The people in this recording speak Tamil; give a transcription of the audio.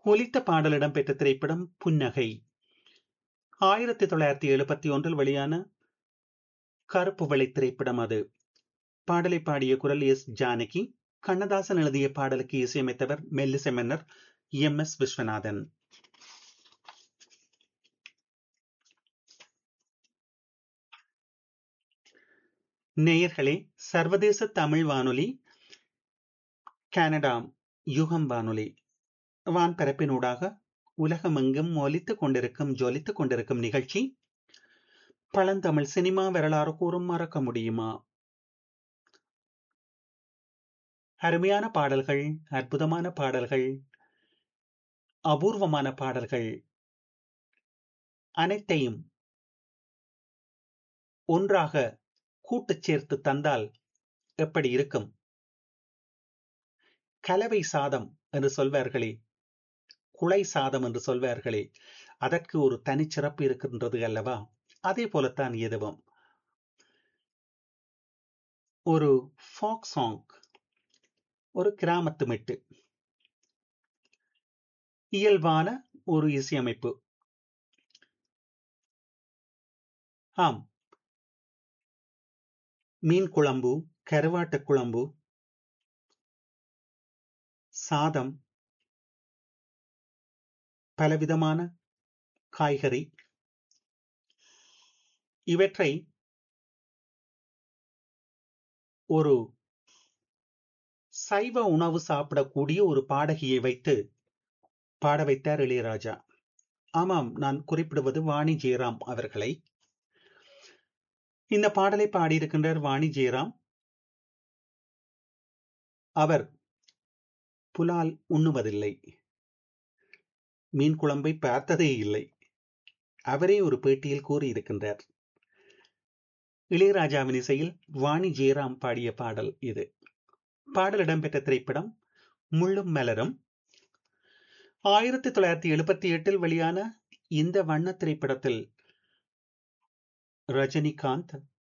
ஒலித்த பாடல் இடம்பெற்ற திரைப்படம் புன்னகை ஆயிரத்தி தொள்ளாயிரத்தி எழுபத்தி ஒன்றில் வெளியான கருப்பு வெள்ளை திரைப்படம் அது பாடலை பாடிய குரல் எஸ் ஜானகி கண்ணதாசன் எழுதிய பாடலுக்கு இசையமைத்தவர் மெல்லிசை மன்னர் எம் எஸ் விஸ்வநாதன் நேயர்களே சர்வதேச தமிழ் வானொலி கனடா யுகம் வானொலி வான்பரப்பினூடாக உலகமெங்கும் ஒலித்துக் கொண்டிருக்கும் ஜொலித்துக் கொண்டிருக்கும் நிகழ்ச்சி பழந்தமிழ் சினிமா வரலாறு கூறும் மறக்க முடியுமா அருமையான பாடல்கள் அற்புதமான பாடல்கள் அபூர்வமான பாடல்கள் அனைத்தையும் ஒன்றாக கூட்டுச் சேர்த்து தந்தால் எப்படி இருக்கும் கலவை சாதம் என்று சொல்வார்களே குலை சாதம் என்று சொல்வார்களே அதற்கு ஒரு தனிச்சிறப்பு இருக்கின்றது அல்லவா அதே போலத்தான் எதுவும் ஒரு ஃபாக் சாங் ஒரு கிராமத்து மெட்டு இயல்பான ஒரு இசையமைப்பு ஆம் மீன் குழம்பு கருவாட்டு குழம்பு சாதம் பலவிதமான காய்கறி இவற்றை ஒரு சைவ உணவு சாப்பிடக்கூடிய ஒரு பாடகியை வைத்து பாட வைத்தார் இளையராஜா ஆமாம் நான் குறிப்பிடுவது வாணி ஜெயராம் அவர்களை இந்த பாடலை பாடியிருக்கின்றார் வாணி ஜெயராம் அவர் புலால் உண்ணுவதில்லை மீன் குழம்பை பார்த்ததே இல்லை அவரே ஒரு பேட்டியில் கூறியிருக்கின்றார் இளையராஜாவின் இசையில் வாணி ஜெயராம் பாடிய பாடல் இது பாடல் இடம்பெற்ற திரைப்படம் முள்ளும் மலரும் ஆயிரத்தி தொள்ளாயிரத்தி எழுபத்தி எட்டில் வெளியான இந்த வண்ண திரைப்படத்தில் ரஜினிகாந்த்